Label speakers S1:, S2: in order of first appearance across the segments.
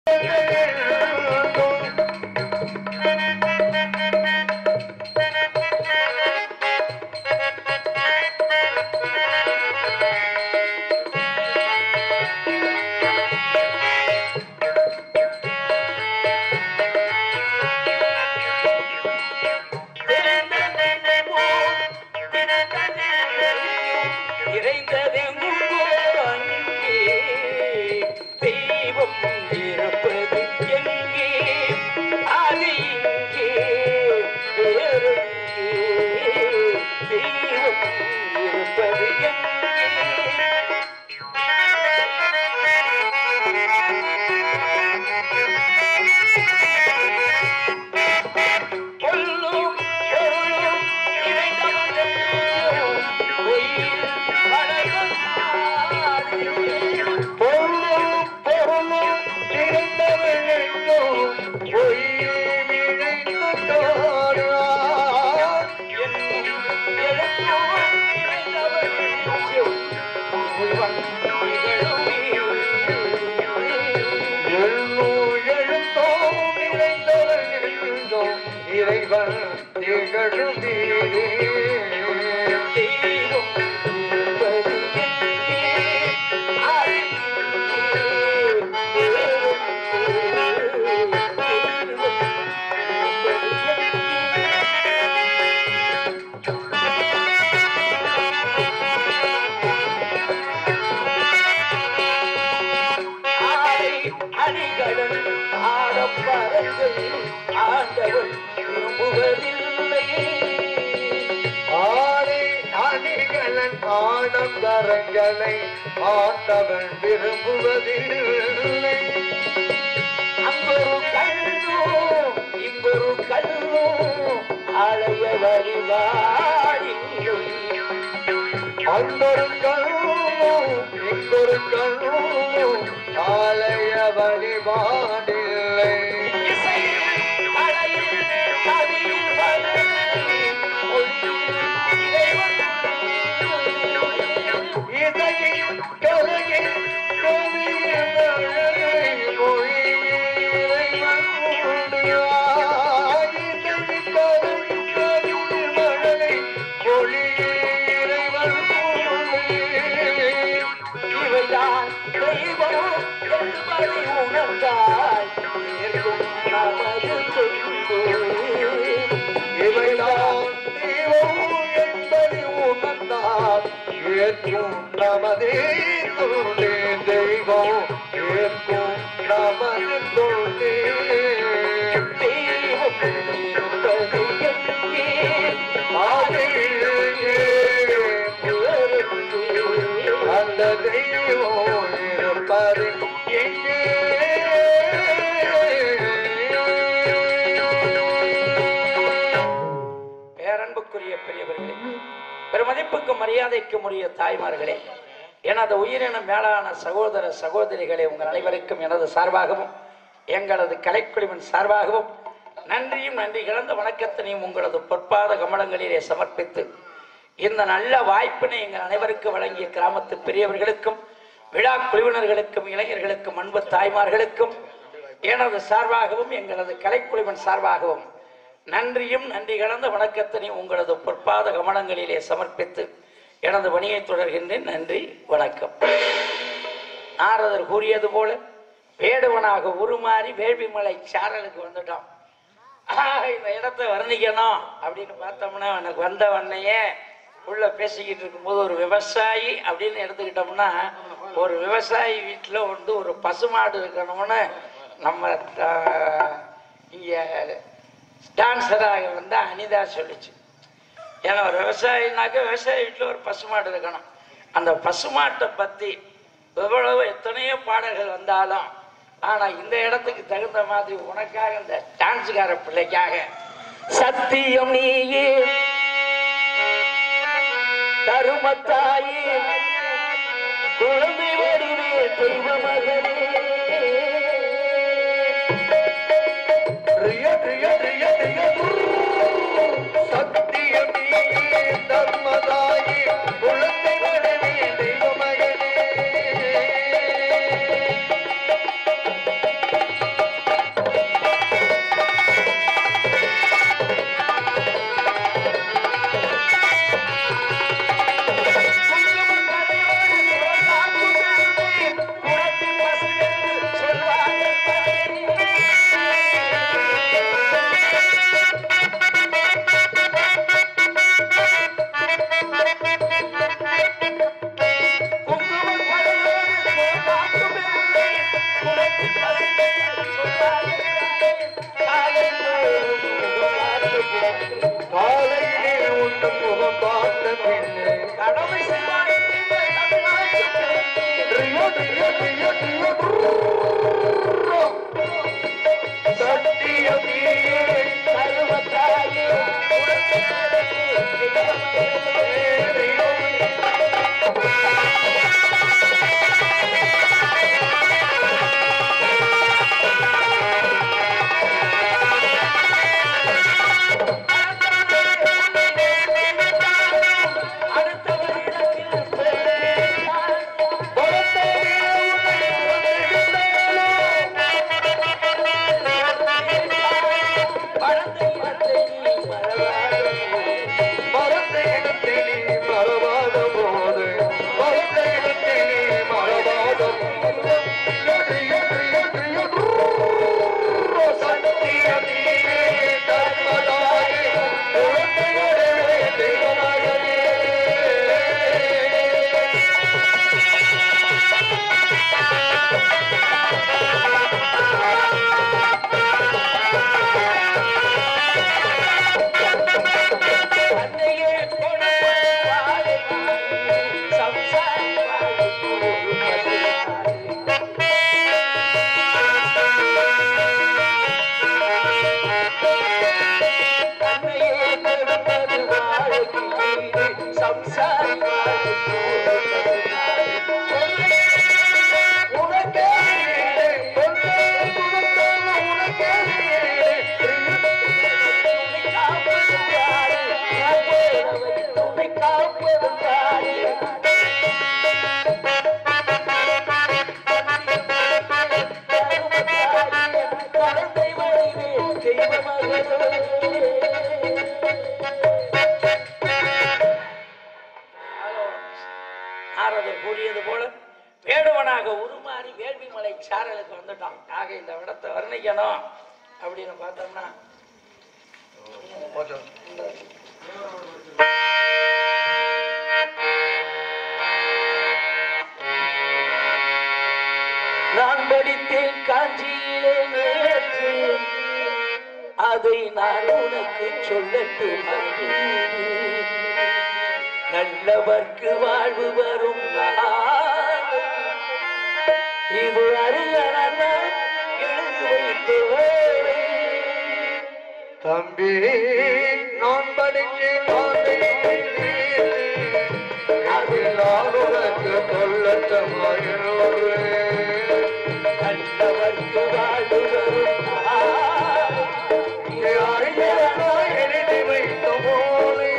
S1: தெய்வம் இருப்பது எங்கே அது இங்கே வேறெங்கே தெய்வம் இருப்பது எங்கே கொல்லும் பொருளும் இணைந்தவர்கள் பொய்யில் வளரும் நாடு.
S2: பொருளும் பொருளும் இணைந்தவர்களும் பொய்யில் இணைந்துட்டார்.
S1: என்னும் எழுத்தும் இணைந்தவர்கள் இறைவன் திகழுமே.
S2: எள்ளும் எழுத்தோம் இணைந்தவர்களும் இறைவன் திகழும் நீரே.
S1: தெய்வம் இருப்பது எங்கே? அது இங்கே. ஆடை அணிகளும் ஆடப்பரங்கள் ஆண்டவன் விரும்புவதில்லையே
S2: ஆடை அணிகளன் ஆடம்பரங்களை ஆண்டவன் விரும்புவதில்லை
S1: அங்கொரு கல்லோ இங்கொரு கல்லோ அலைய வழிவாடில்லை
S2: அந்தொரு கண்ணும் இங்கொரு கண்ணும் ஆலய வழிபாடில்லை
S1: இசையில் கலையில் கவியில் வளர்ந்து ஒளியில் இறைவன்
S2: இசையில் கலையில் கவியில் மழலை மொழியில் இறைவன் உண்டு. இசையில் கலையில் கவியில் மழலை மொழியில் இறைவன் உண்டு.
S1: இவைதான் தெய்வம் என்பதை உணர்ந்தால் ஏற்கும் நமது தொண்டு
S2: இவைதான் தெய்வம் என்பதை உணர்ந்தால் ஏற்கும் நமதே தொண்டே தெய்வம் ஏற்கும் நமது தொண்டே
S1: தெய்வம் இருப்பது எங்கே?
S2: ஆதியிலே அந்த தெய்வம் இருப்பது எங்கே
S1: பேரன்புக்குரிய பெரியவர்களே பெருமதிப்புக்கும் மரியாதைக்கும் உரிய தாய்மார்களே எனது உயிரின மேலான சகோதர சகோதரிகளே உங்கள் அனைவருக்கும் எனது சார்பாகவும் எங்களது கலைக்குழுவின் சார்பாகவும் நன்றியும் நன்றி கலந்த வணக்கத்தினையும் உங்களது பொற்பாத கமலங்களிலே சமர்ப்பித்து இந்த நல்ல வாய்ப்பினை எங்கள் அனைவருக்கு வழங்கிய கிராமத்து பெரியவர்களுக்கும் விழா குழுவினர்களுக்கும் இளைஞர்களுக்கும் அன்பு தாய்மார்களுக்கும் எனது சார்பாகவும் எங்களது கலைக்குழுவின் சார்பாகவும் நன்றியும் நன்றி கலந்த வணக்கத்தினையும் உங்களது பொற்பாத கமலங்களிலே சமர்ப்பித்து எனது பணியை தொடர்கின்றேன் நன்றி வணக்கம் நாரதர் கூறியது போல வேடுவனாக உருமாறி வேள்விமலை சாரலுக்கு வந்துட்டோம் ஆஹ், இந்த இடத்தை வர்ணிக்கணும் அப்படின்னு பார்த்தோம்னா எனக்கு வந்த வண்ணையே உள்ள பேசிக்கிட்டு இருக்கும்போது ஒரு விவசாயி அப்படின்னு எடுத்துக்கிட்டோம்னா ஒரு விவசாயி வீட்டில் வந்து ஒரு பசுமாடு இருக்கணும்னு நம்ம ஆஹ், இங்க டான்ஸராக வந்து அனிதா சொல்லுச்சு ஏன்னா ஒரு விவசாயினாக்க விவசாய வீட்டில் ஒரு பசுமாடு இருக்கணும் அந்த பசுமாட்டை பற்றி எவ்வளவு எத்தனையோ பாடல்கள் வந்தாலும் ஆனால் இந்த இடத்துக்கு தகுந்த மாதிரி உனக்காக இந்த டான்ஸுக்கார பிள்ளைக்காக சத்தியம் நீயே கருமத்தாயே குழந்தை வடிவே தெய்வ மகனே
S2: ரிய ரிய ரிய ரிய சத்தியம் நீயே தர்மதாயி குழந்தை வடிவே தெய்வமகனே காலையிலே உன் முகம் பார்த்த பின்னே
S1: கடமை செய்வாய்
S2: ரியோ, ரியோ, ரியோ, ரியோ, ரியோ. சத்தியமே மறந்த இடத்தில் நீ மறவாத போது மறந்த இடத்தில் நீ மறவாத போது ரியோ, ரியோ, ரியோ, ரியோ. சத்தியமே தர்மதாயே குழந்தைகளே தெய்வமகளே
S1: நாரதர் கூறியது போல வேடுவனாக உருமாறி வேள்விமலை சாரலுக்கு வந்துட்டான் ஆக இந்த இடத்தை வர்ணிக்கணும் அப்படின்னு பார்த்தோம்னா நான் படித்தேன் காஞ்சியிலே நேற்று அதை நான் உனக்கு சொல்லட்டும் நல்லவர்க்கு வாழ்வு வரும் நாள். இது அறிஞர் எழுதி வைத்த வேலை.
S2: தம்பி நான் படிச்சேன் அது நான் உனக்கு சொல்லட்டமாயிருவேன்
S1: நல்லவர்க்கு வாழ்வு வரும் நாள். இது அறிஞர்
S2: எழுதி வைத்த போலே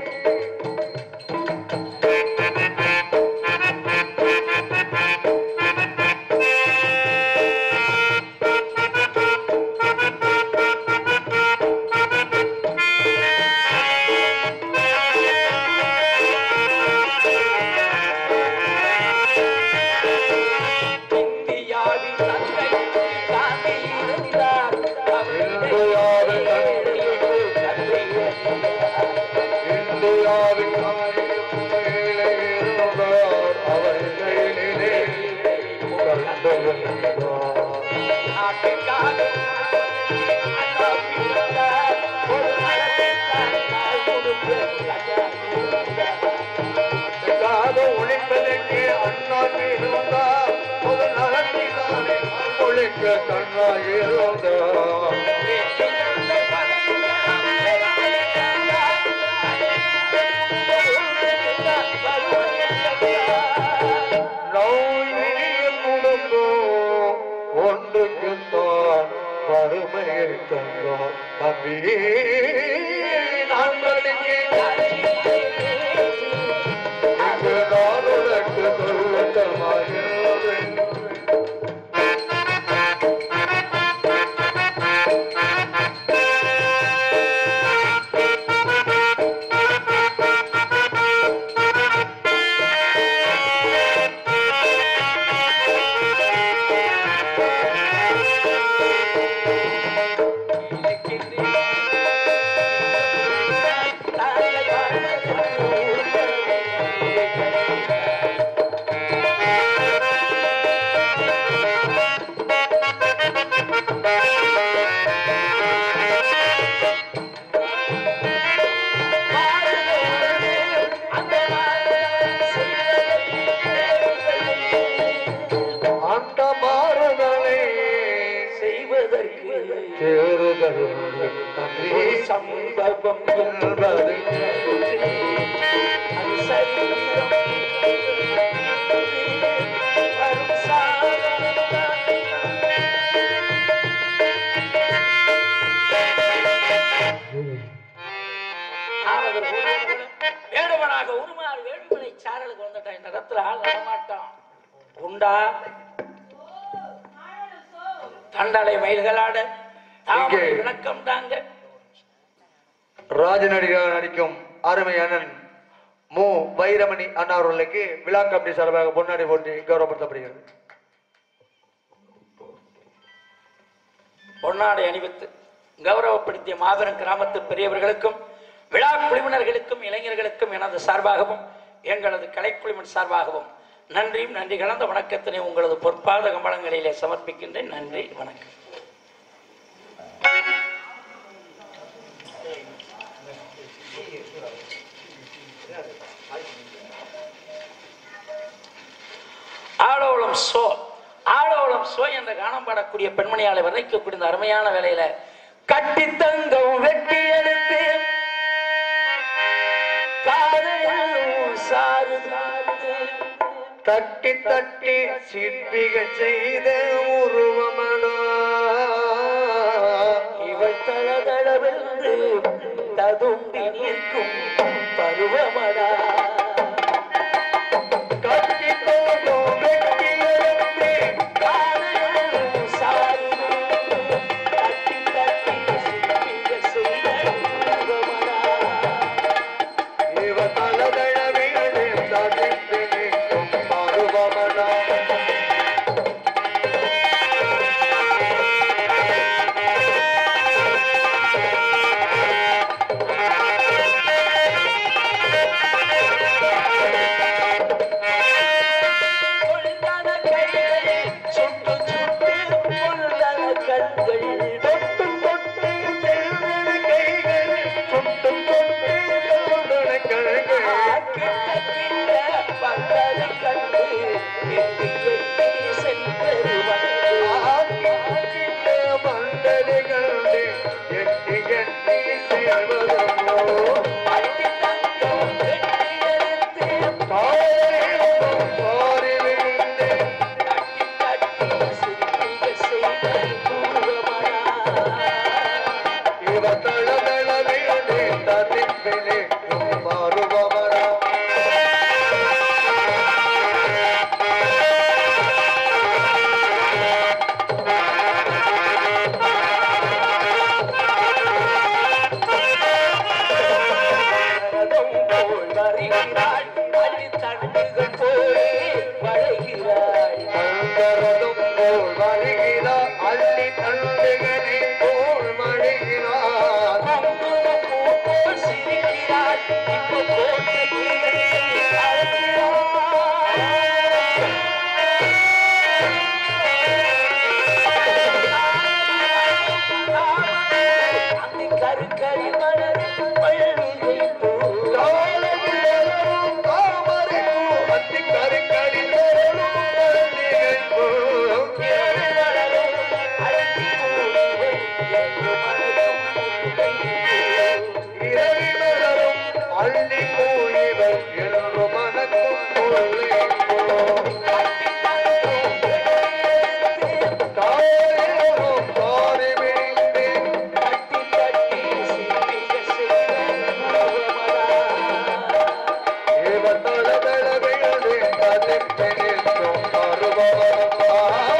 S1: இந்தியாவின் தந்தை காந்தி இருந்தார்
S2: இந்தியாவின்
S1: தந்தை
S2: இந்தியாவின் மேலே இருந்தார் அவர் கையிலே கண்டவன்
S1: நாட்டுக்காக அண்ணா பிறந்தார். ஒரு நலத்திற்காக நாள் முழுக்க ராஜா இருந்தார்.
S2: காத ஒழிப்பதற்கு அண்ணா இருந்தார் ஒரு நலத்தினாலே ஒழிக்க கண்ணாக இருந்தார் நோயினிய குடும்பம் ஒன்றுக்குத்தான் வறுமையை தந்தோம் தம்பி நான் படித்தேன் இங்கு நான் உனக்கு சொல்லட்டமாயிருந்தேன்
S1: இருக்கிறேன் செய்வதற்கு
S2: தேறுதல் தம்பி
S1: ஒரு சம்பவம்
S2: என்பது
S1: அது சரித்திரம் வரும் சாதனை ஆனவர் கூறினார்கள், வேடுவனாக உருமாறு வேடுமலை சாரலுக்கு வந்துட்டான் இந்த இடத்துல ஆள் வரமாட்டான் குண்டா தண்டலை மயில்களாட தாமரை
S2: இங்கே.
S1: விளக்கம் தாங்க
S2: ராஜ நடிகர் நடிக்கும் அருமை அண்ணன் மு வைரமணி அண்ணா அவர்களுக்கு விழா கமிட்டி சார்பாக பொன்னாடி போட்டி கௌரவப்படுத்தப்படுகிறது
S1: பொன்னாடை அணிவித்து கௌரவப்படுத்திய மாபெரும் கிராமத்து பெரியவர்களுக்கும் விழா குழுவினர்களுக்கும் இளைஞர்களுக்கும் எனது சார்பாகவும் எங்களது கலைக்குழுவின் சார்பாகவும் நன்றியும் நன்றி கலந்த வணக்கத்தினை உங்களது பொற்பாத கமலங்களிலே சமர்ப்பிக்கின்றேன் நன்றி வணக்கம் ஆளோளம் சோ ஆளோளம் சோ என்ற கானம் பாடக்கூடிய பெண்மணியாலை வர்ணிக்கக்கூடிய இந்த அருமையான வேலையில கட்டி தங்கம் வெட்டி எடுத்து காதையும் சாறு சார்ந்து
S2: தட்டி தட்டி சிற்பிகள் செய்த உருவமடா
S1: இவள் தளதளவென்று ததும்பி நிற்கும் பருவமடா
S2: கட்டி தங்கம் வெட்டி எடுத்து
S1: காதையும் சாறு தட்டி தட்டி சிற்பிகள் செய்த பருவமடா
S2: இவ தலதழவிகளே தடித்து நிற்கும் பருவமடா
S1: பொல்லாத கைகளை சுட்டு சுட்டு பொல்லாத கண்கள்
S2: தொட்டு தொட்டு செல்வன கைகள் சுட்டு தொட்டு செல்வன கைகள்
S1: கிட்ட கிட்ட வந்ததை கண்டு எட்டி எட்டி சென்றது வந்து
S2: ஆக்கிட்ட மண்டலிகளே எட்டி எட்டி செல்வதோ
S1: அட்டி தங்கம் வெட்டி எடுத்து
S2: தாயிலும் பாரி விழுந்து
S1: தட்டி தட்டி சிரிப்பிக செய்த பூர்வமடா
S2: இவ தளதளவிலே ததிப்பிலே மாறுபவரா
S1: ரதம் போல் வருகிறாள் அடி தண்டுகள் போலே வளைகிறாள்
S2: தங்கரதும் போல் வருகிறார் அள்ளி தண்டுகளே போல் மழைகிறார்
S1: அம்புலம் பூ போல் சிரிக்கிறாள் இப்போ போட்ட கீழே அழைக்கிறாள் அந்த கருக்கறி மலர் மல்லிகை பூ
S2: தாளமும் தாமரை பூ அத்தி கருக்களி தோறும் மல்லிகை பூ
S1: இரவு மலரும் அழகி பூவே என்று மனதும்
S2: இரவி மலரும் அள்ளி பூயிவர் என்று மனக்கும் கொள்ளை போ தாயரும் தாரி விழிந்து
S1: தட்டி தட்டி சிரிப்பிக செய்த
S2: இவ தளதளவிலே ததிப்பினிற்கும் மறுபவரா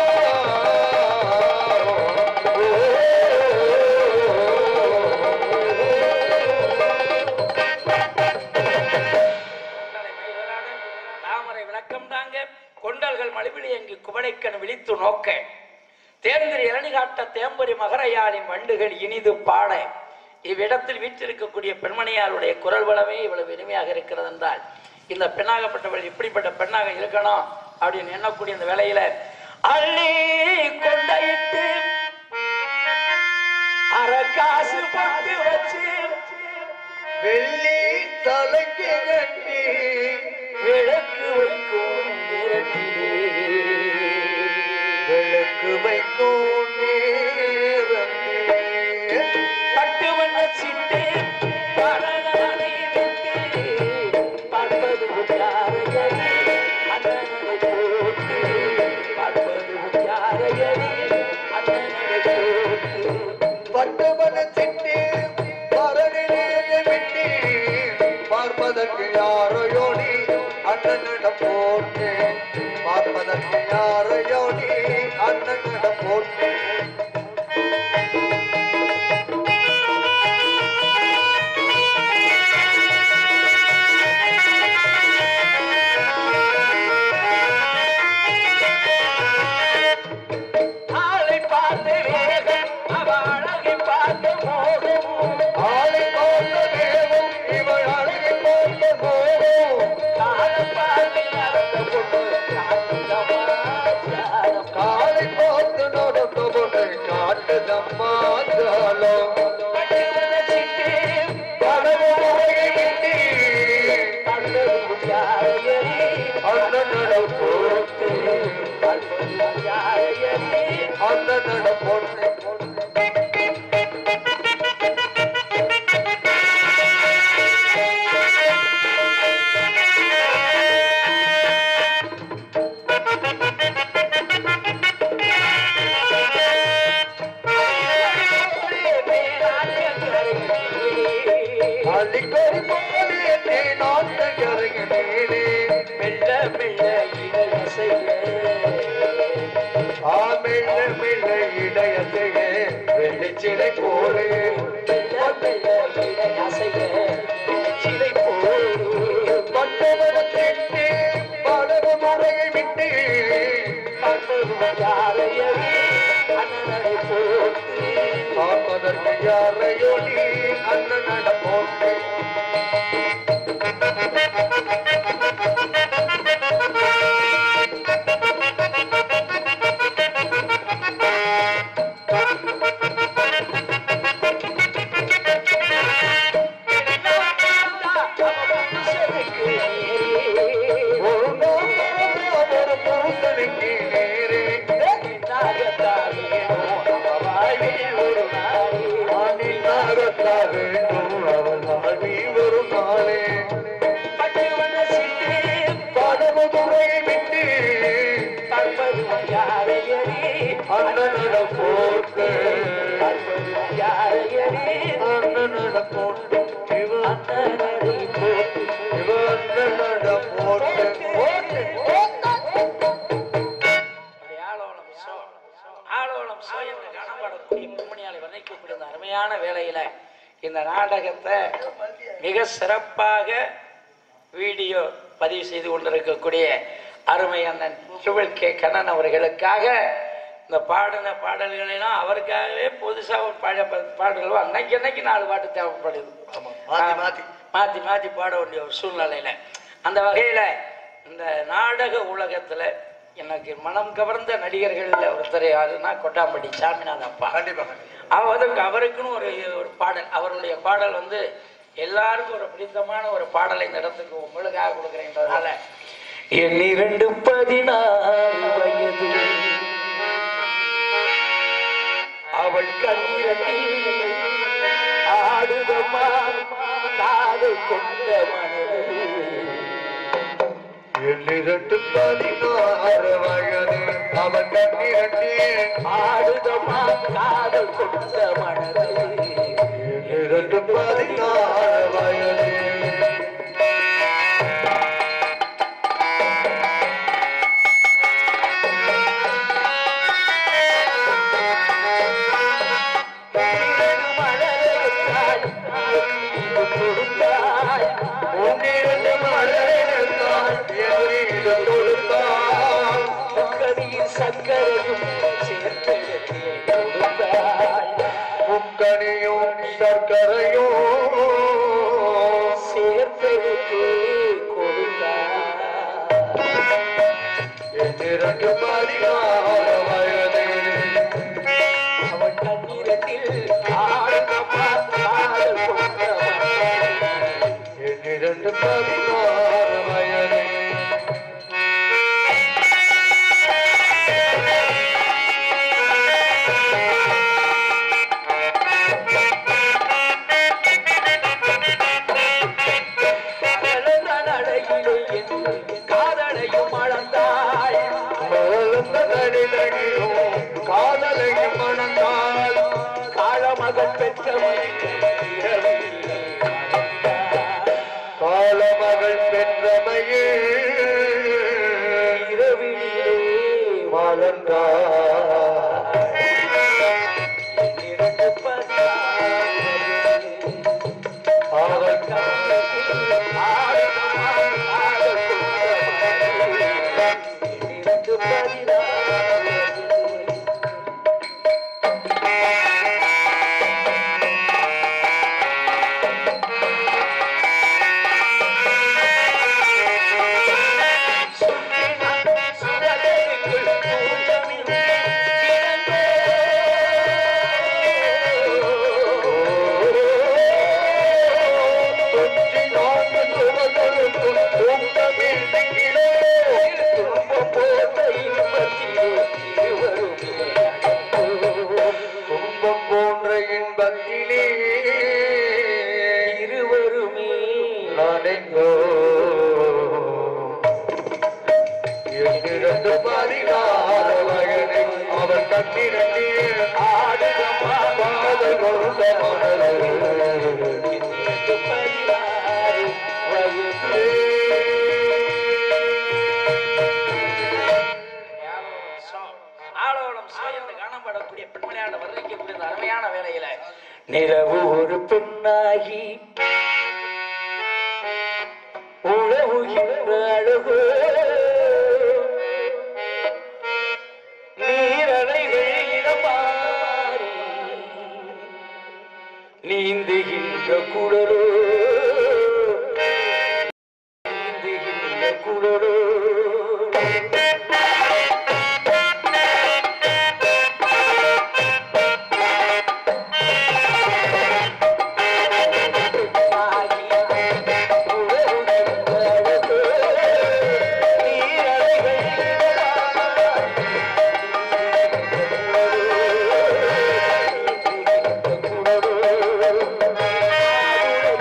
S1: தாமரை விளக்கம் தாங்க கொண்டல்கள் மலிவிலி எங்கு குவளைக்கண் விழித்து நோக்க தேர்ந்திரி இளநி காட்ட தேம்பரி மகரையாளின் வண்டுகள் இனிது பாட இவ்விடத்தில் வீற்றிருக்கக்கூடிய பெண்மணியாருடைய குரல் வளமே இவ்வளவு இனிமையாக இருக்கிறது என்றால் இந்த பெண்ணாகப்பட்டவள் இப்படிப்பட்ட பெண்ணாக இருக்கணும் அப்படின்னு எண்ணக்கூடிய இந்த வேலையில அள்ளி கொண்டையிட்டு அரை காசு போட்டு வச்சு
S2: வெள்ளி தலைக்கு கட்டி
S1: விளக்கு வைக்கும் நேரத்திலே
S2: விளக்கு வைக்கும் நேரத்திலே பட்டுமன சிட்டி மரணிலே விட்டி பார்ப்பதற்கு யாரோ யோனி அண்ணனிடம் போட்டு பார்ப்பதற்கு யாரோ யோனி அண்ணனிடம் போட்டு
S1: ஆளை பார்த்து வேகம் அவ அழகை பார்த்து மோகம்
S2: ஆளை பார்த்த தேவம் இவள் அழகை பார்த்த மோகம்
S1: காலம் பார்த்து நடந்த பொண்ணு காட்டுதமா சாரம்.
S2: காலை பார்த்து நடந்த பொண்ணை காட்டுதம்மா ஜாலம்
S1: பட்டுவன சிட்டு
S2: கனவு முறையை விட்டி
S1: கண்டதும் யாரையறி
S2: அண்ணனிடம் போட்டு
S1: கண்டதும் யாரையறி
S2: அண்ணனிடம் போட்டு அள்ளிக்கொரு போலே நீ நாட்டு கரையிலே
S1: மெல்ல மெல்ல இடை செய்ய
S2: ஆமெல்ல மெல்ல இடையத்தையே வெள்ளிச்சிலை போலே
S1: மெல்ல மெல்ல இடை அசைய சிலை போடு
S2: பட்டவர திட்டி படகு முறையை விட்டு பார்ப்பதற்கு யாரையோ நீ அண்ணனிடம் போட்டு ஒரு நாள் ஒரு புருஷனுக்கு நேரே ஆணில் நாகத்தா வேண்டும் அவள் வாழ்வி ஒரு நாளே படகு முறையை விட்டு அண்ணனிடம் போட்டு அண்ணனிடம் போட்டு இவ இவ அண்ணனிடம் போட்டு போட்டு
S1: ஆளோளம் சோ ஆளோளம் சோ என்று காணப்படக்கூடிய மும்மணியாலை வர்ணிக்கக்கூடிய இந்த அருமையான வேளையில இந்த நாடகத்தை மிக சிறப்பாக வீடியோ பதிவு செய்து கொண்டிருக்கக்கூடிய அருமை அண்ணன் ட்ரிபிள் கே கண்ணன் அவர்களுக்காக இந்த பாடின பாடல்களெல்லாம் அவருக்காகவே புதுசா ஒரு பாட பாடல்கள் அன்னைக்கு அன்னைக்கு நாலு பாட்டு தேவைப்படுது
S2: ஆமா, மாத்தி, மாத்தி.
S1: மாத்தி மாத்தி பாட வேண்டிய ஒரு சூழ்நிலையில அந்த வகையில இந்த நாடக உலகத்துல எனக்கு மனம் கவர்ந்த நடிகர்கள்ல ஒருத்தர் யாருன்னா கொட்டாம்பட்டி சாமிநாத அப்பா
S2: கண்டிப்பா கண்டிப்பா
S1: அவருக்கு அவருக்குன்னு ஒரு ஒரு பாடல் அவருடைய பாடல் வந்து எல்லாருக்கும் ஒரு பிடித்தமான ஒரு பாடலை இந்த இடத்துக்கு உங்களுக்காக கொடுக்குறேன்றதுனால என் இரண்டு பதினாறு வயது அவள் கண்ணீரத்தில் ஆடுதமா காதல் கொண்ட மனது
S2: எண்ணிரண்டு பதினாறு வயது அவன் கண்ணிரண்டு
S1: ஆடுதமா காதல் கொண்ட மனது
S2: எண்ணிரண்டு பதினாறு வயது உன்னிரண்டு மலர்ந்தாள் எதிரிடு தொடுத்தாள்
S1: சக்கரையும் சேர்த்தெடுத்தே கொடுத்தாள் மகள் பெற்றவள் இரவிலே மறந்தாள்.
S2: காலமகள் பெற்றமையில்
S1: இரவிலே
S2: மலர்ந்தார்
S1: இரண்டு பதினாறு
S2: அவள் தொற்றி நான்கு சுவர்களுக்கும் தூக்கமில்லைங்களோ துன்பம் போன்ற இன்பத்திலே
S1: இருவருமே
S2: நாடெங்கோ எண்ணிரண்டு பதினாறு வயதை அவன் கண்ணிரண்டே ஆடுகம்மா பாதல் கொண்ட மணல்
S1: ஆளோளம் சுயந்து காணப்படக்கூடிய பெண்மணியாண்ட வர்ணிக்கக்கூடிய இந்த அருமையான வேலையில நிலவு ஒரு பெண்ணாகி உழவுகின்ற அழகு நீரலைகள் இடமாறி நீந்துகின்ற குடலோ நீந்துகின்ற குடலோ நீரலைகள்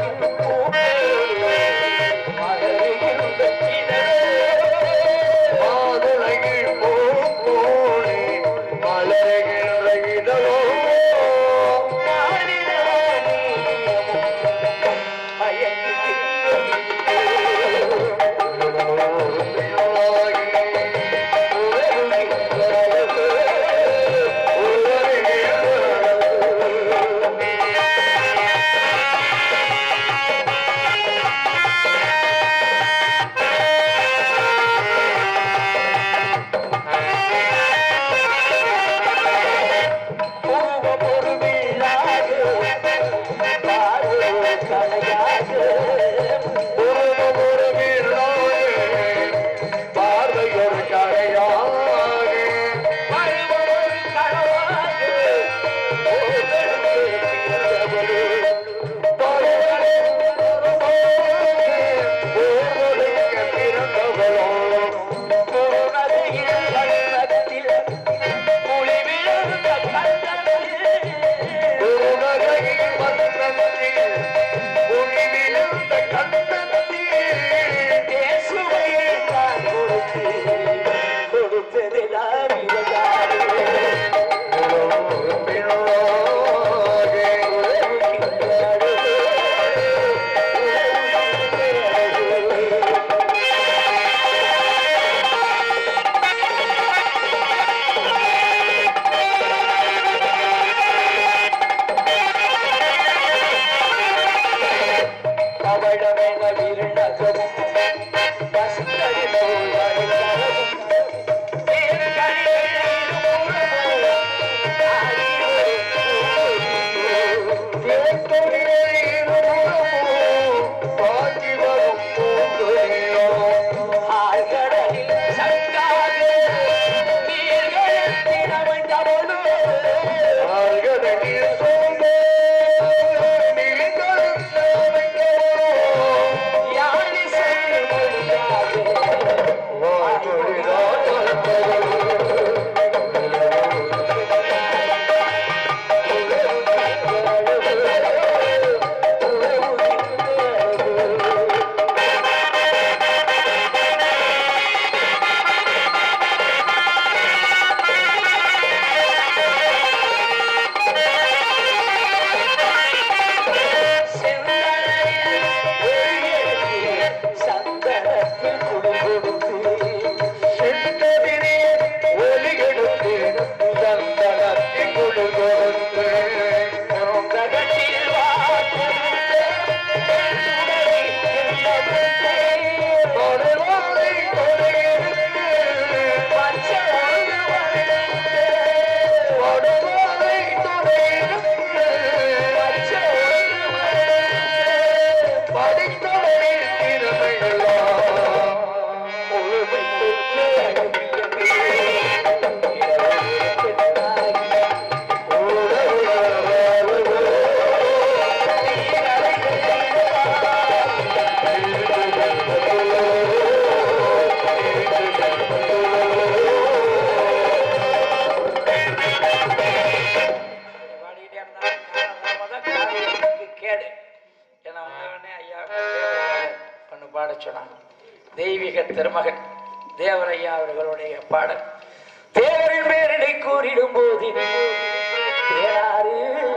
S1: சொன்னாங்க தெய்வீக திருமகன் தேவரையா அவர்களுடைய பாடல் தேவரின் பேரனை கூறிடும் போது தேராறு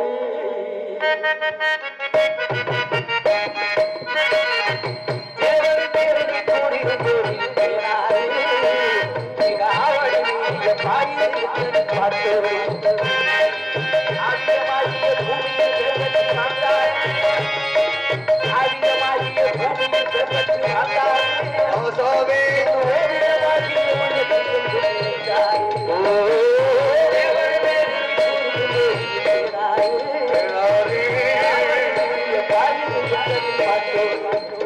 S1: தேவரின் பேரனை கூறிடும் போது தேராறு மிக ஆவடி நீடிய பாயிரை பார்த்தோம் ஆதியமாகிய பூமியில் பிறந்தது மாந்தாய். ஆதியமாகிய பூமியில் பிறந்தது மாந்தாய்.
S2: ஆசாவே
S1: ஓவியமாகிய உலகத்தில் பிறந்தாய். தேவன் மேல் கூறுகிறாய்.
S2: தேராரே.
S1: ஆதியமாகிய பாயிரை பார்த்தோம்.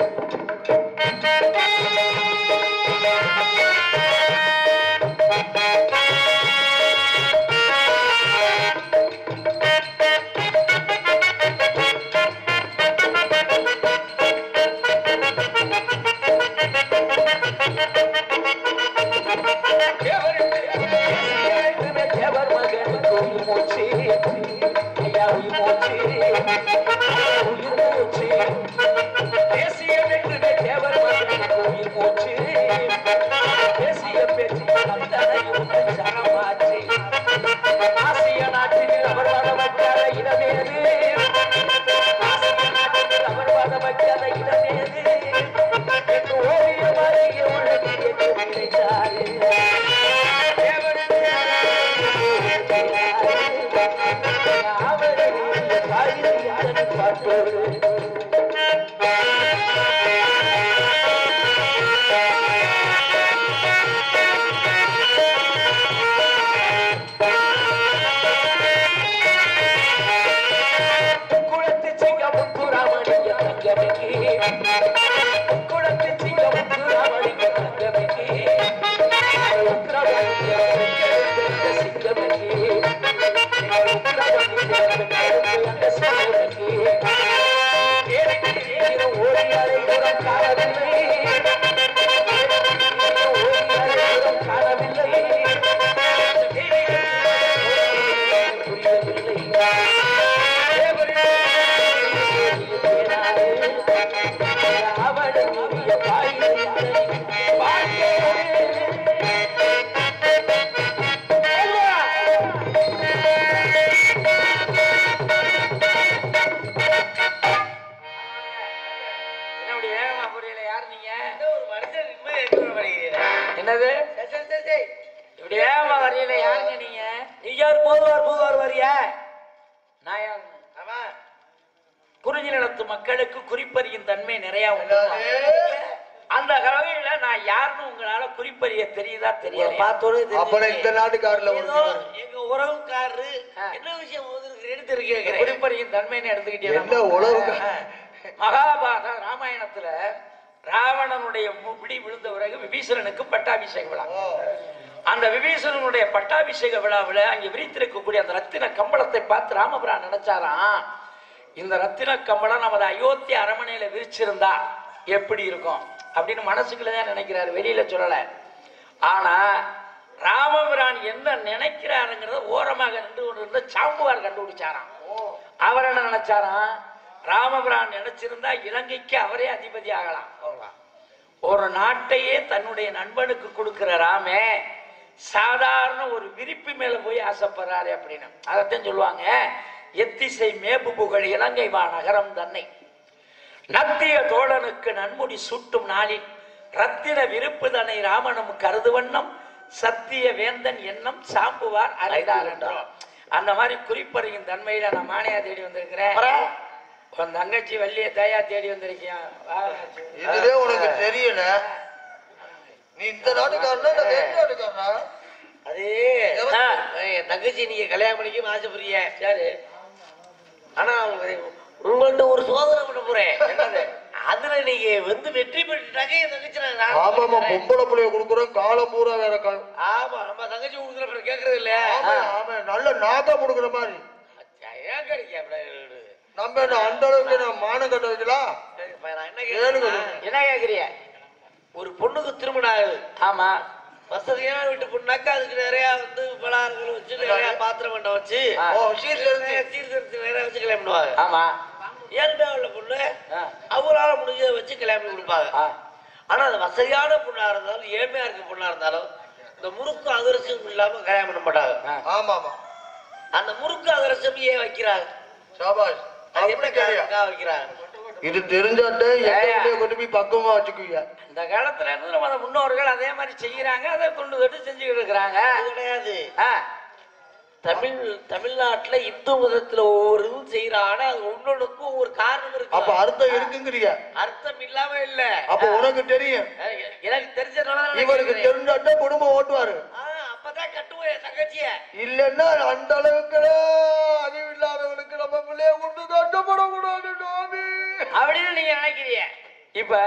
S1: தேவர் மகன் கோயில் மூச்சு ஐயா உயிர் மூச்சு உயிர் மூச்சு தேசிய வெற்றிட தேவர் மகன் கோயில் மூச்சு தேசிய பேச்சு தந்தனையும் சனமாச்சு ஆசிய நாட்டில் அவர் வாழ வைக்காத இடமேது ஆசிய நாட்டில் அவர் வாழ வைக்காத இடமேது என்று ஓவியமாகிய உலகில் என்று நினைத்தாரு குளத்து சிங்கமுத்துராமணிய தங்கமிக்கு குளத்து சிங்கமுத்துராமணிய தங்கமிக்கு உக்ரவணிய சிங்கமிக்கு உக்ரவணிய அந்த சிங்கமிக்கு ஓடி அலைபுறம் காணவில்லை ஓடி அலைபுறம் காணவில்லை புரியவில்லை என்னது இப்படி வேகமா வரையில யாருங்க நீங்க நீங்க யார் போதுவார் போதுவார் வரியா நான் யாருங்க குறிஞ்சி நிலத்து மக்களுக்கு குறிப்பறியும் தன்மை நிறைய உண்டு அந்த வகையில நான் யாருன்னு உங்களால குறிப்பறிய தெரியுதா தெரியல
S3: பார்த்தோன்னே
S2: அப்ப இந்த நாட்டுக்காரில்
S3: ஏதோ எங்க உறவுக்காரரு
S1: ஆ.
S3: என்ன விஷயம் ஒதுக்குறேன்னு தெரிஞ்சுக்கிறேன்
S1: குறிப்பறியும் தன்மைன்னு எடுத்துக்கிட்டே
S2: என்ன உழவு
S1: மகாபாரத ராமாயணத்துல ராவணனுடைய மு- பிடி விழுந்த பிறகு விபீஷணனுக்கு பட்டாபிஷேக விழா அந்த விபீஷணனுடைய பட்டாபிஷேக விழாவில் அங்கே விரித்திருக்கக்கூடிய அந்த ரத்தின கம்பளத்தை பார்த்து ராமபிரான் நினைச்சாராம் இந்த ரத்தின கம்பளம் நமது அயோத்தி அரமனையில விரிச்சிருந்தா எப்படி இருக்கும் அப்படின்னு மனசுக்குள்ள தான் நினைக்கிறாரு வெளியில சொல்லல ஆனா ராமபிரான் என்ன நினைக்கிறாருங்கிறத ஓரமாக நின்று கொண்டு இருந்த சாம்புவார் கண்டுபிடிச்சாராம் அவர் என்ன நினைச்சாராம் ராமபிரான் நினைச்சிருந்தா இலங்கைக்கு அவரே அதிபதி ஆகலாம் ஒரு நாட்டையே தன்னுடைய நண்பனுக்கு கொடுக்கிற ராமே சாதாரண ஒரு விரிப்பு மேல போய் ஆசைப்படுறாரு அப்படின்னு அதைத்தான் சொல்லுவாங்க எத்திசை மேப்பு புகழ் இலங்கை வா நகரம் தன்னை நத்திய தோழனுக்கு நன்முடி சூட்டும் நாளில் ரத்தின விருப்பு தன்னை ராமனும் கருதுவண்ணம் சத்திய வேந்தன் எண்ணம் சாம்புவார் அறிந்தார் என்றோம் அந்த மாதிரி குறிப்பறியும் தன்மையில நான் மானையா தேடி வந்திருக்கிறேன் உன் தங்கச்சி வள்ளிய தாயா தேடி வந்திருக்கியா வா.
S2: இதுவே உனக்கு தெரியல நீ இந்த நாட்டுக்காரனா இல்ல வேறு நாட்டுக்காரனா
S3: அது
S1: ஆ.
S3: என் தங்கச்சி நீங்க கல்யாணம் பண்ணிக்க ஆசைப்படுறீங்க
S1: சரி
S3: ஆனா உங்கள்ட்ட ஒரு சோதனை பண்ண போறேன்
S1: என்னது?
S3: அதுல நீங்க வந்து வெற்றி பெற்றுட்டாக்க என் தங்கச்சி நான் நான்
S2: ஆமாமா பொம்பளை புள்ளைய கொடுக்குறோம் காலம் பூரா வேற கா-
S3: ஆமா நம்ம தங்கச்சி கொடுக்குற பிறகு கேக்குறது இல்ல
S2: ஆமா ஆமா நல்ல நாக்கா கொடுக்குற மாதிரி
S3: ஏன் கிடைக்க அப்படி
S2: நம்ம என்ன அந்த அளவுக்கு நான் மானம் கட்ட வைக்கலாம்
S3: இப்ப நான் என்ன
S2: கேளுங்க.
S3: கேக்குறேன்
S1: என்ன கேக்குறிய
S3: ஒரு பொண்ணுக்கு திருமணம் ஆகுது
S1: ஆமா
S3: வசதியான வீட்டு பொண்ணாக்கா அதுக்கு நிறைய வந்து பலகாரங்கள் வச்சு நிறைய பாத்திரம் மண்டம் வச்சு
S1: ஆ.
S2: ஓ சீர்திருத்தி
S3: சீர்திருத்தி நிறைய வச்சு கல்யாணம் பண்ணுவாங்க
S1: ஆமா
S3: ஏற்கனவே உள்ள பொண்ணு
S1: ஆ.
S3: அவரால முடிஞ்சதை வச்சு கல்யாணம் பண்ணி கொடுப்பாங்க
S1: ஆ.
S3: ஆனா அது வசதியான பொண்ணா இருந்தாலும் ஏழ்மையா இருக்க பொண்ணா இருந்தாலும் இந்த முறுக்கு அதிரசம் இல்லாம கல்யாணம் பண்ண மாட்டாங்க
S2: ஆமா ஆமா
S3: அந்த முறுக்கு அதிரசம் ஏன் வைக்கிறாங்க
S2: சாபாஷ்
S3: அது எப்படி
S2: அப்படி தெரியும்.
S3: காரணத்துக்காக வைக்கிறாங்க
S2: இது தெரிஞ்சாட்டே
S1: ஏய்யா.
S2: எங்க கொண்டு போய் பக்கமா வச்சுக்குவீங்க
S1: இந்த காலத்துல இருந்து நம்ம முன்னோர்கள் அதே மாதிரி செய்யறாங்க அதை கொண்டு தொட்டு செஞ்சுக்கிட்டு இருக்கிறாங்க
S3: அது கிடையாது
S1: ஆ,
S3: தமிழ் தமிழ்நாட்டுல இந்து மதத்துல ஒவ்வொரு இதுவும் செய்யறாங்க ஆனா அது ஒன்னொன்னுக்கும் ஒவ்வொரு காரணம்
S2: அப்ப
S3: இருக்கு
S2: அர்த்தம் இருக்குங்கிறீங்க
S3: அர்த்தம் இல்லாம இல்ல
S2: அப்ப உனக்கு தெரியும்
S3: எனக்கு தெரிஞ்சதுனால நான்
S2: இவருக்கு
S3: கேக்குறேன்.
S2: தெரிஞ்சாட்டே குடும்பம் ஓட்டுவாரு
S3: ஆ, அப்பதான் கட்டுவோம் என் தங்கச்சிய
S2: இல்லன்னா அந்த அளவுக்கு அறிவு இல்லாதவனுக்கு நம்ம பிள்ளைய கொண்டு கஷ்டப்படக்கூடாது டாமி
S1: அப்படின்னு நீங்க நினைக்கிறீங்க இப்ப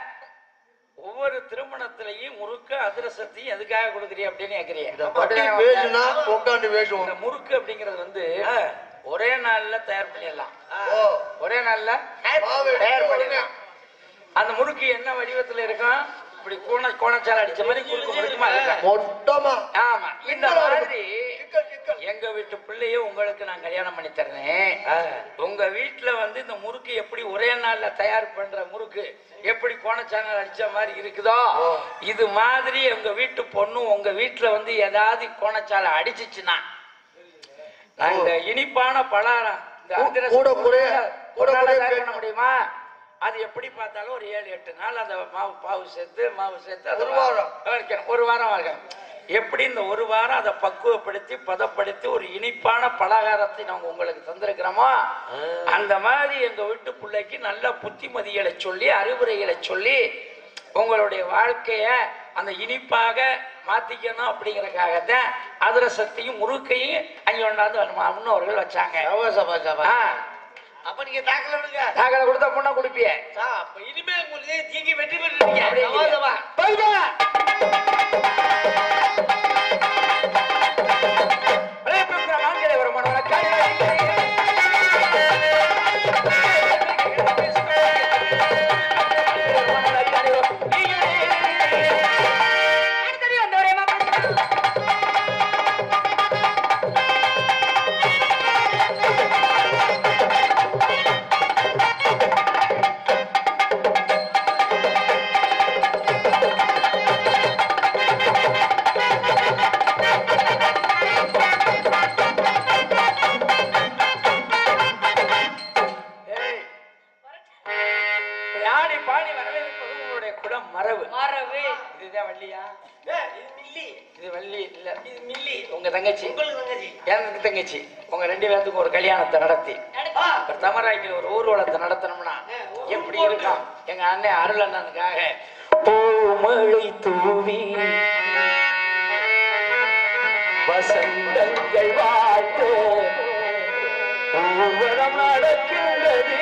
S1: ஒவ்வொரு திருமணத்திலையும் முறுக்கு அதிரசத்தையும் எதுக்காக கொடுக்குறீ அப்படின்னு கேக்குறீங்க
S2: பட்டி பேசுனா உட்காந்து
S1: இந்த
S2: பேசுவோம்
S1: முறுக்கு அப்படிங்கிறது வந்து ஒரே நாள்ல தயார் பண்ணிடலாம்
S2: ஓ
S1: ஒரே நாள்ல
S2: மாவு எடுத்து
S1: தயார்
S2: உடனே.
S1: பண்ணிடலாம் அந்த முறுக்கு என்ன வடிவத்துல இருக்கும் இப்படி கோண கோணச்சால அடிச்ச மாதிரி குறுக்கு முறுக்குமா இருக்கும்
S2: மொத்தமா
S1: ஆமா இந்த
S2: சிக்கலா இருக்கும்.
S1: மாதிரி
S2: சிக்கல், சிக்கல்.
S1: எங்க வீட்டு பிள்ளைய உங்களுக்கு நான் கல்யாணம் பண்ணி தர்றேன் உங்க வீட்டுல வந்து இந்த முறுக்கு எப்படி ஒரே நாள்ல தயார் பண்ற முறுக்கு எப்படி கோணச்சானல் அடிச்ச மாதிரி இருக்குதோ இது மாதிரி உங்க வீட்டு பொண்ணு உங்க வீட்டுல வந்து ஏதாவது கோணச்சாலை அடிச்சிச்சுன்னா நான் இந்த இனிப்பான பலகாரம் இந்த
S2: கூ-
S1: அதிரசம்
S2: கூட குறைய, கூட
S1: ஒரு நாள்ல
S2: குறைய
S1: தயார் பண்ண
S2: கேட்கணும்.
S1: முடியுமா அது எப்படி பார்த்தாலும் ஒரு ஏழு எட்டு நாள் அந்த மாவு பாவு சேர்த்து மாவு சேர்த்து அதை
S2: ஒரு வாரம்.
S1: வைக்கணும் ஒரு வாரம் ஆகும் எப்படி இந்த ஒரு வாரம் அதை பக்குவப்படுத்தி பதப்படுத்தி ஒரு இனிப்பான பலகாரத்தை நாங்க உங்களுக்கு தந்திருக்கிறோமோ அந்த மாதிரி எங்க வீட்டு பிள்ளைக்கு நல்ல புத்திமதிகளை சொல்லி அறிவுரைகளை சொல்லி உங்களுடைய வாழ்க்கைய அந்த இனிப்பாக மாத்திக்கணும் அப்படிங்கறதுக்காகத்தான் அதிரசத்தையும் முறுக்கையும் அங்க கொண்டாந்து நம்ம முன்னோர்கள் வச்சாங்க
S3: சபா சபா சபா
S1: ஆ,
S3: அப்ப நீங்க தாக்கல விடுங்க
S1: தாக்கலை கொடுத்த பொண்ணை குடிப்பிய
S3: சா, அப்ப இனிமே உங்களுக்கு தீங்கி வெற்றி பெற்றுட்டீங்க
S1: அப்படியே
S3: சபா சபா
S1: யாடி பாடி வரவேற்பது உங்களுடைய குலம் மரபு
S4: மரபு
S1: இதுதான் வள்ளியா
S3: ஏய், இது மில்லி
S1: இது வள்ளி இல்ல இது மில்லி உங்க தங்கச்சி
S3: உங்களுக்கு தங்கச்சி
S1: எனக்கு தங்கச்சி உங்க ரெண்டு பேர்த்துக்கும் ஒரு கல்யாணத்தை நடத்தி
S3: ஆ,
S1: ஒரு தமராய்க்கில் ஒரு ஊர்வலத்தை நடத்தணும்னா எப்படி இருக்கும் எங்க அண்ணன் அருள் அண்ணனுக்காக பூமழை தூவி வசந்தங்கள் வாழ்த்து ஊர்வலம் நடக்கின்றது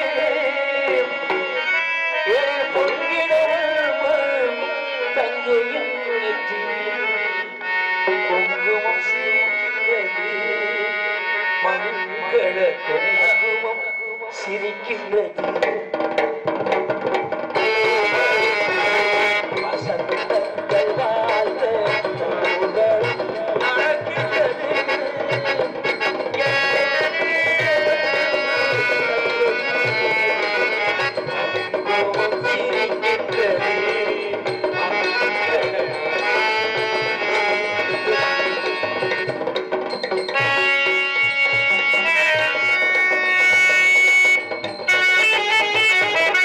S1: ஏ பொங்கிடும் தங்கையின் நெற்றியில் குங்குமம் சிரிக்கின்றது மங்கள குங்குமம் சிரிக்கின்றது வசந்தங்கள் வாழ்ந்த ஊர்வலம் நடக்கின்றது. குங்குமம் சிரிக்கின்றது.
S4: ஆ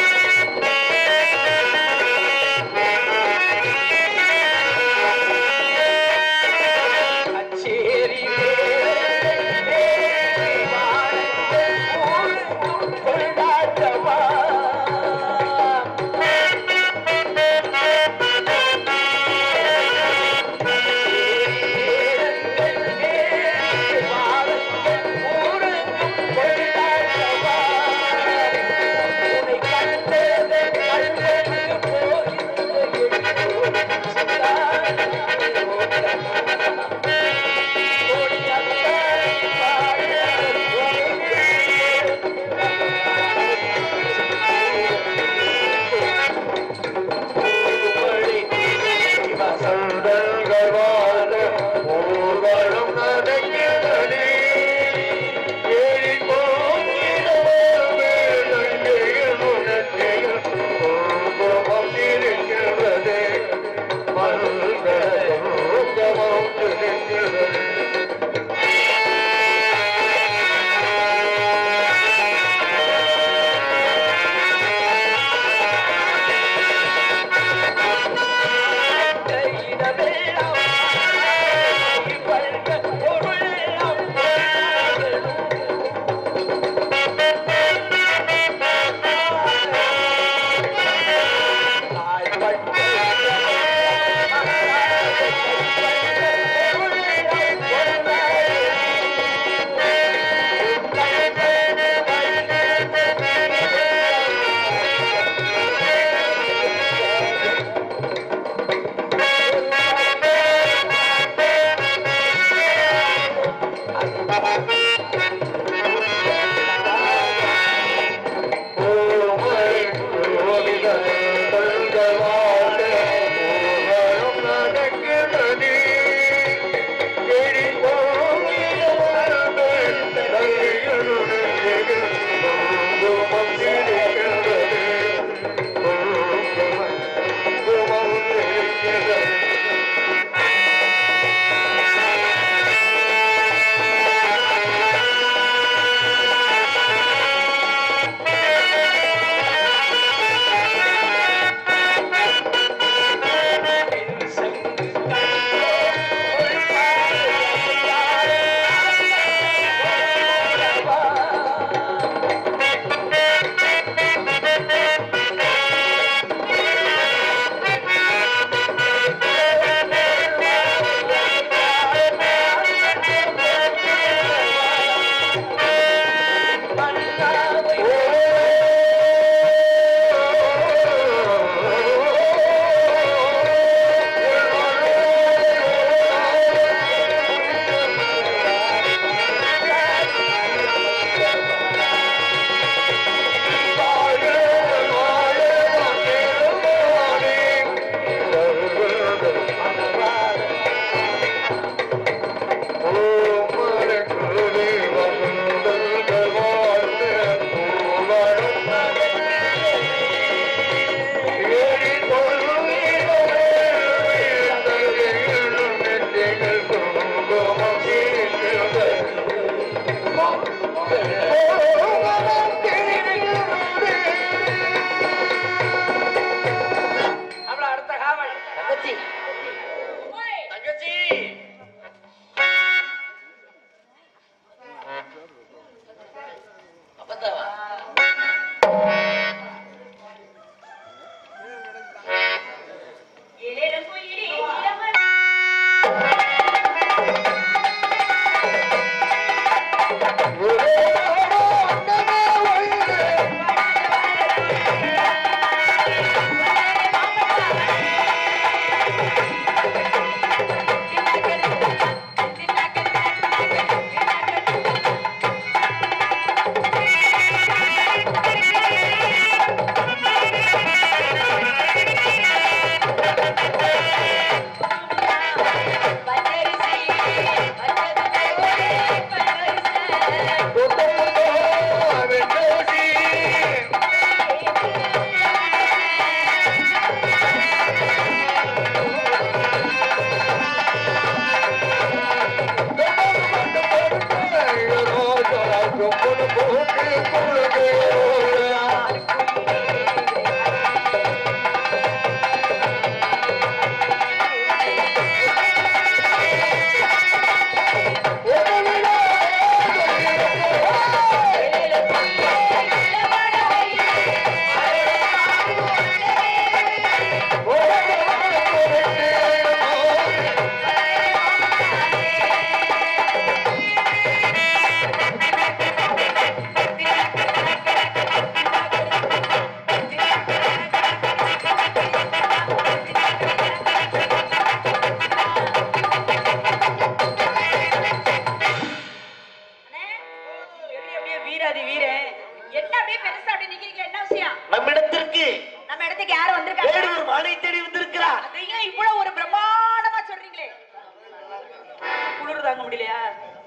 S4: அப்படியே வீராதி வீரன் என்ன அப்படியே பெருசா அப்படியே நிக்கிறீங்க என்ன விஷயம்
S3: நம்மிடத்திற்கு
S4: நம்ம இடத்துக்கு யாரு வந்திருக்காங்க
S3: வேடுவர் மாலை தேடி வந்திருக்கிறார்
S4: அதையும் இவ்வளவு ஒரு பிரம்மாண்டமா சொல்றீங்களே குளிர் தாங்க முடியலையா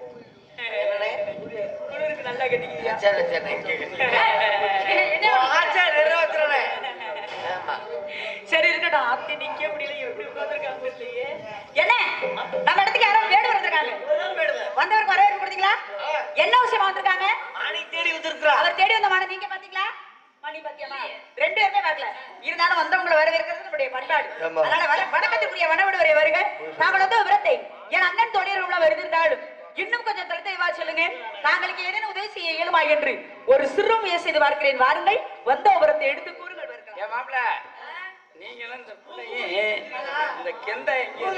S4: குளிருக்கு நல்லா கட்டிக்கிறியா
S3: சரி சரி
S4: என்ன
S3: ஆச்சா நிறைவேற்றுறேன் ஆமா
S4: சரி இருக்கட்டும் அத்தி நிக்க முடியல எப்படி உட்கார்ந்திருக்காங்க இல்லையே என்ன நம்ம இடத்துக்கு யாரோ வேடு வந்திருக்காங்க வந்தவருக்கு வரவேற்பு கொடுத்தீங்களா என்ன விஷயமா வந்திருக்காங்க
S3: மாலை தேடி வந்திருக்கிறார்
S4: அவர் தேடி வந்த மன நீங்க பாத்தீங்களா மணி பாத்தியமா ரெண்டு பேருமே பார்க்கல இருந்தாலும் வந்தவங்களை வரவேற்கிறது நம்முடைய பண்பாடு
S2: ஆமா.
S4: அதனால வர வணக்கத்துக்குரிய வனவிடுவரை வருக நாங்கள் வந்து விரத்தை என் அண்ணன் தொழில்கள வருந்திருந்தாலும் இன்னும் கொஞ்சம் தரத்தை வா சொல்லுங்க தாங்களுக்கு ஏதேனும் உதவி செய்ய இயலுமா என்று ஒரு சிறு முயற்சி செய்து பார்க்கிறேன் வாருங்கள் வந்த உபரத்தை எடுத்து கூறுங்கள் வருக
S1: ஏன் மாப்பிள நீங்களும் இந்த பிள்ளையும் இந்த கெந்த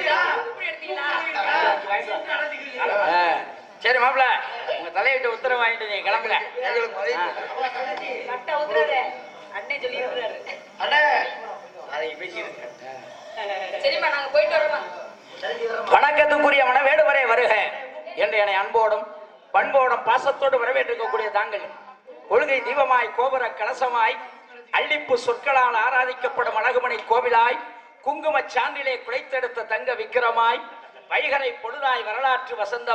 S1: ஆ, சரி மாப்பிள உங்க தலையிட்டு உத்தரவு வாங்கிட்டு நீங்க கிளம்புங்க ஆ.
S4: கட்ட உத்தரவு அண்ணன் சொல்லி இருக்கிறாரு
S3: அண்ணே அதை பேசியிருக்கேன்
S4: சரிம்மா நாங்க போயிட்டு வரோமா
S1: வணக்கத்துக்குரிய மனவேடுவரே வருக என்று என்னை அன்போடும் பண்போடும் பாசத்தோடு வரவேற்றிருக்கக்கூடிய தாங்கள் கொள்கை தீபமாய் கோபுர கலசமாய் அள்ளிப்பு சொற்களால் ஆராதிக்கப்படும் அழகுமணி கோவிலாய் குங்குமச் சான்றிலே குலைத்தெடுத்த தங்க விக்கிரமாய் வைகரை பொழுதாய் வரலாற்று வசந்த